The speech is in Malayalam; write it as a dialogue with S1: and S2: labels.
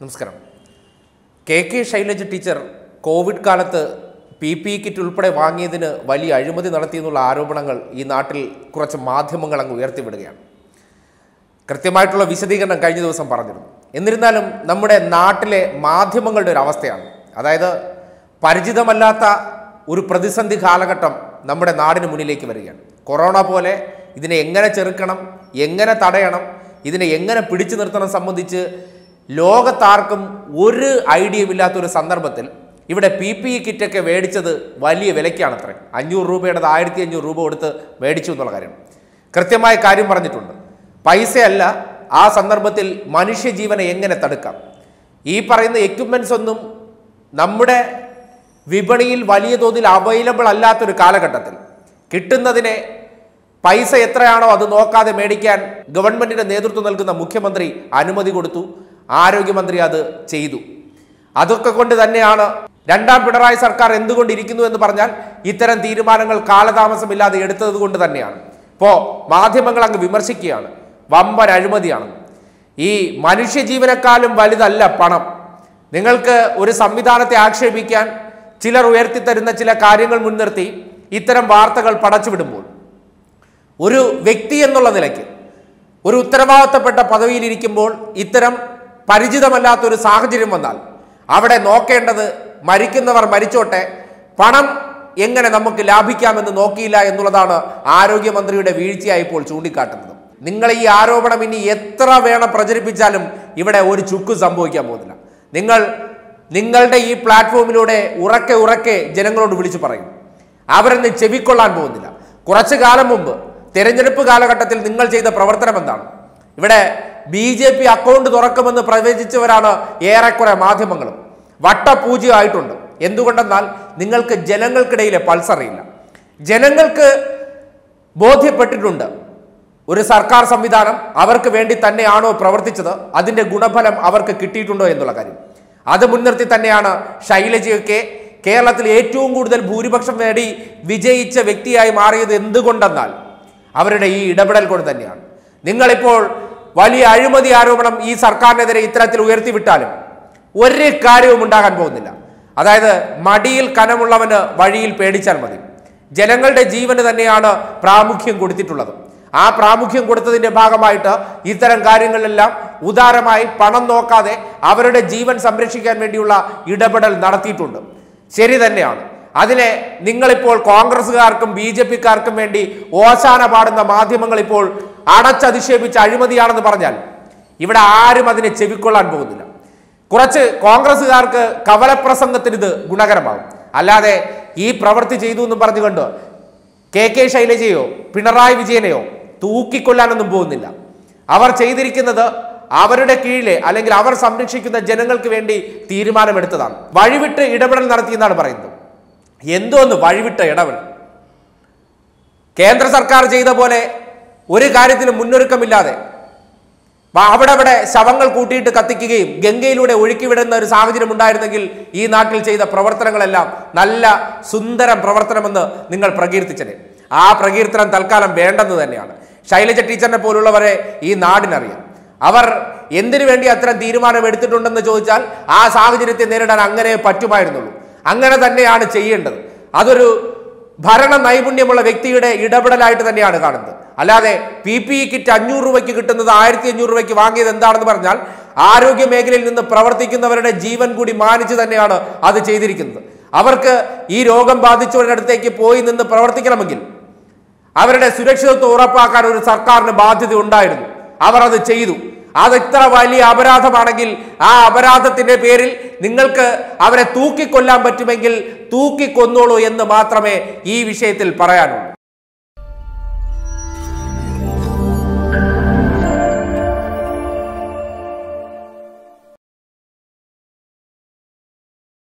S1: നമസ്കാരം K K Shailaja teacher covid കാലത്ത് പി പി കിറ്റ് ഉൾപ്പെടെ വാങ്ങിയതിന് വലിയ അഴിമതി നടത്തിയെന്നുള്ള ആരോപണങ്ങൾ ഈ നാട്ടിൽ കുറച്ച് മാധ്യമങ്ങൾ അങ്ങ് ഉയർത്തിവിടുകയാണ് കൃത്യമായിട്ടുള്ള വിശദീകരണം കഴിഞ്ഞ ദിവസം പറഞ്ഞിരുന്നു എന്നിരുന്നാലും നമ്മുടെ നാട്ടിലെ മാധ്യമങ്ങളുടെ ഒരു അവസ്ഥയാണ് അതായത് പരിചിതമല്ലാത്ത ഒരു പ്രതിസന്ധി കാലഘട്ടം നമ്മുടെ നാടിന് മുന്നിലേക്ക് വരികയാണ് കൊറോണ പോലെ ഇതിനെ എങ്ങനെ ചെറുക്കണം എങ്ങനെ തടയണം ഇതിനെ എങ്ങനെ പിടിച്ചു നിർത്തണം സംബന്ധിച്ച് ലോകത്താർക്കും ഒരു ഐഡിയയുമില്ലാത്ത ഒരു സന്ദർഭത്തിൽ ഇവിടെ പി പി ഇ കിറ്റൊക്കെ മേടിച്ചത് വലിയ വിലയ്ക്കാണത്രേ അഞ്ഞൂറ് രൂപയുടേത് ആയിരത്തി അഞ്ഞൂറ് രൂപ കൊടുത്ത് മേടിച്ചു എന്നുള്ള കാര്യം കൃത്യമായ കാര്യം പറഞ്ഞിട്ടുണ്ട് പൈസയല്ല ആ സന്ദർഭത്തിൽ മനുഷ്യജീവനെ എങ്ങനെ തടുക്കാം ഈ പറയുന്ന എക്യുപ്മെൻസ് ഒന്നും നമ്മുടെ വിപണിയിൽ വലിയ തോതിൽ അവൈലബിൾ അല്ലാത്തൊരു കാലഘട്ടത്തിൽ കിട്ടുന്നതിനെ പൈസ എത്രയാണോ അത് നോക്കാതെ മേടിക്കാൻ ഗവൺമെന്റിന്റെ നേതൃത്വം നൽകുന്ന മുഖ്യമന്ത്രി അനുമതി കൊടുത്തു ആരോഗ്യമന്ത്രി അത് ചെയ്തു അതൊക്കെ കൊണ്ട് തന്നെയാണ് രണ്ടാം പിണറായി സർക്കാർ എന്തുകൊണ്ട് ഇരിക്കുന്നു എന്ന് പറഞ്ഞാൽ ഇത്തരം തീരുമാനങ്ങൾ കാലതാമസമില്ലാതെ എടുത്തത് കൊണ്ട് തന്നെയാണ് ഇപ്പോ മാധ്യമങ്ങൾ അങ്ങ് വിമർശിക്കുകയാണ് വമ്പൻ അഴിമതിയാണ് ഈ മനുഷ്യജീവനക്കാളും വലുതല്ല പണം നിങ്ങൾക്ക് ഒരു സംവിധാനത്തെ ആക്ഷേപിക്കാൻ ചിലർ ഉയർത്തിത്തരുന്ന ചില കാര്യങ്ങൾ മുൻനിർത്തി ഇത്തരം വാർത്തകൾ പടച്ചുവിടുമ്പോൾ ഒരു വ്യക്തി എന്നുള്ള നിലയ്ക്ക് ഒരു ഉത്തരവാദിത്തപ്പെട്ട പദവിയിലിരിക്കുമ്പോൾ ഇത്തരം പരിചിതമല്ലാത്ത ഒരു സാഹചര്യം വന്നാൽ അവിടെ നോക്കേണ്ടത് മരിക്കുന്നവർ മരിച്ചോട്ടെ പണം എങ്ങനെ നമുക്ക് ലാഭിക്കാമെന്ന് നോക്കിയില്ല എന്നുള്ളതാണ് ആരോഗ്യമന്ത്രിയുടെ വീഴ്ചയായി ഇപ്പോൾ ചൂണ്ടിക്കാട്ടുന്നത് നിങ്ങൾ ഈ ആരോപണം ഇനി എത്ര വേണം പ്രചരിപ്പിച്ചാലും ഇവിടെ ഒരു ചുക്ക് സംഭവിക്കാൻ പോകുന്നില്ല നിങ്ങൾ നിങ്ങളുടെ ഈ പ്ലാറ്റ്ഫോമിലൂടെ ഉറക്കെ ഉറക്കെ ജനങ്ങളോട് വിളിച്ചു പറയും അവരൊന്ന് ചെവിക്കൊള്ളാൻ പോകുന്നില്ല കുറച്ചു കാലം മുമ്പ് തെരഞ്ഞെടുപ്പ് കാലഘട്ടത്തിൽ നിങ്ങൾ ചെയ്ത പ്രവർത്തനം എന്താണ് ഇവിടെ ബി ജെ പി അക്കൗണ്ട് തുറക്കുമെന്ന് പ്രവചിച്ചവരാണ് ഏറെക്കുറെ മാധ്യമങ്ങളും വട്ടപൂജ്യമായിട്ടുണ്ട് എന്തുകൊണ്ടെന്നാൽ നിങ്ങൾക്ക് ജനങ്ങൾക്കിടയിലെ പൾസ് അറിയില്ല ജനങ്ങൾക്ക് ബോധ്യപ്പെട്ടിട്ടുണ്ട് ഒരു സർക്കാർ സംവിധാനം അവർക്ക് വേണ്ടി തന്നെയാണോ പ്രവർത്തിച്ചത് അതിന്റെ ഗുണഫലം അവർക്ക് കിട്ടിയിട്ടുണ്ടോ എന്നുള്ള കാര്യം അത് മുൻനിർത്തി തന്നെയാണ് ശൈലജയൊക്കെ കേരളത്തിൽ ഏറ്റവും കൂടുതൽ ഭൂരിപക്ഷം നേടി വിജയിച്ച വ്യക്തിയായി മാറിയത് എന്തുകൊണ്ടെന്നാൽ അവരുടെ ഈ ഇടപെടൽ കൊണ്ട് തന്നെയാണ് നിങ്ങളിപ്പോൾ വലിയ അഴിമതി ആരോപണം ഈ സർക്കാരിനെതിരെ ഇത്തരത്തിൽ ഉയർത്തിവിട്ടാലും ഒരു കാര്യവും ഉണ്ടാകാൻ പോകുന്നില്ല അതായത് മടിയിൽ കനമുള്ളവന് വഴിയിൽ പേടിച്ചാൽ മതി ജനങ്ങളുടെ ജീവന് തന്നെയാണ് പ്രാമുഖ്യം കൊടുത്തിട്ടുള്ളത് ആ പ്രാമുഖ്യം കൊടുത്തതിന്റെ ഭാഗമായിട്ട് ഇത്തരം കാര്യങ്ങളിലെല്ലാം ഉദാരമായി പണം നോക്കാതെ അവരുടെ ജീവൻ സംരക്ഷിക്കാൻ വേണ്ടിയുള്ള ഇടപെടൽ നടത്തിയിട്ടുണ്ട് ശരി തന്നെയാണ് അതിനെ നിങ്ങളിപ്പോൾ കോൺഗ്രസ്സുകാർക്കും ബി ജെ പിക്കാർക്കും വേണ്ടി ഓശാന പാടുന്ന മാധ്യമങ്ങൾ ഇപ്പോൾ അടച്ചധിക്ഷേപിച്ച് അഴിമതിയാണെന്ന് പറഞ്ഞാൽ ഇവിടെ ആരും അതിനെ ചെവിക്കൊള്ളാൻ പോകുന്നില്ല കുറച്ച് കോൺഗ്രസ്സുകാർക്ക് കവലപ്രസംഗത്തിന് ഇത് ഗുണകരമാകും അല്ലാതെ ഈ പ്രവൃത്തി ചെയ്തു എന്ന് പറഞ്ഞുകൊണ്ട് കെ കെ ശൈലജയോ പിണറായി വിജയനെയോ തൂക്കിക്കൊല്ലാനൊന്നും പോകുന്നില്ല അവർ ചെയ്തിരിക്കുന്നത് അവരുടെ കീഴിലെ അല്ലെങ്കിൽ അവർ സംരക്ഷിക്കുന്ന ജനങ്ങൾക്ക് വേണ്ടി തീരുമാനമെടുത്തതാണ് വഴിവിട്ട് ഇടപെടൽ നടത്തിയെന്നാണ് പറയുന്നത് എന്തോന്ന് വഴിവിട്ട ഇടപെടൽ കേന്ദ്ര സർക്കാർ ചെയ്ത പോലെ ഒരു കാര്യത്തിലും മുന്നൊരുക്കമില്ലാതെ വ- അവിടെ അവിടെ ശവങ്ങൾ കൂട്ടിയിട്ട് കത്തിക്കുകയും ഗംഗയിലൂടെ ഒഴുക്കിവിടുന്ന ഒരു സാഹചര്യം ഉണ്ടായിരുന്നെങ്കിൽ ഈ നാട്ടിൽ ചെയ്ത പ്രവർത്തനങ്ങളെല്ലാം നല്ല സുന്ദരം പ്രവർത്തനമെന്ന് നിങ്ങൾ പ്രകീർത്തിച്ചത് ആ പ്രകീർത്തനം തൽക്കാലം വേണ്ടെന്ന് തന്നെയാണ് ശൈലജ ടീച്ചറിനെ പോലുള്ളവരെ ഈ നാടിനറിയാം അവർ എന്തിനു വേണ്ടി അത്തരം തീരുമാനം എടുത്തിട്ടുണ്ടെന്ന് ചോദിച്ചാൽ ആ സാഹചര്യത്തെ നേരിടാൻ അങ്ങനെ പറ്റുമായിരുന്നുള്ളൂ അങ്ങനെ തന്നെയാണ് ചെയ്യേണ്ടത് അതൊരു ഭരണ നൈപുണ്യമുള്ള വ്യക്തിയുടെ ഇടപെടലായിട്ട് തന്നെയാണ് കാണുന്നത് അല്ലാതെ പി പി ഇ കിറ്റ് അഞ്ഞൂറ് രൂപയ്ക്ക് കിട്ടുന്നത് ആയിരത്തി അഞ്ഞൂറ് രൂപയ്ക്ക് വാങ്ങിയത് എന്താണെന്ന് പറഞ്ഞാൽ ആരോഗ്യ മേഖലയിൽ നിന്ന് പ്രവർത്തിക്കുന്നവരുടെ ജീവൻ കൂടി മാനിച്ച് തന്നെയാണ് അത് ചെയ്തിരിക്കുന്നത് അവർക്ക് ഈ രോഗം ബാധിച്ചവരുടെ അടുത്തേക്ക് പോയി നിന്ന് പ്രവർത്തിക്കണമെങ്കിൽ അവരുടെ സുരക്ഷിതത്വം ഉറപ്പാക്കാൻ ഒരു സർക്കാരിന് ബാധ്യത ഉണ്ടായിരുന്നു അവർ അത് ചെയ്തു അത് ഇത്ര വലിയ അപരാധമാണെങ്കിൽ ആ അപരാധത്തിന്റെ പേരിൽ നിങ്ങൾക്ക് അവരെ തൂക്കിക്കൊല്ലാൻ പറ്റുമെങ്കിൽ തൂക്കിക്കൊന്നോളൂ എന്ന് മാത്രമേ ഈ വിഷയത്തിൽ പറയാനുള്ളൂ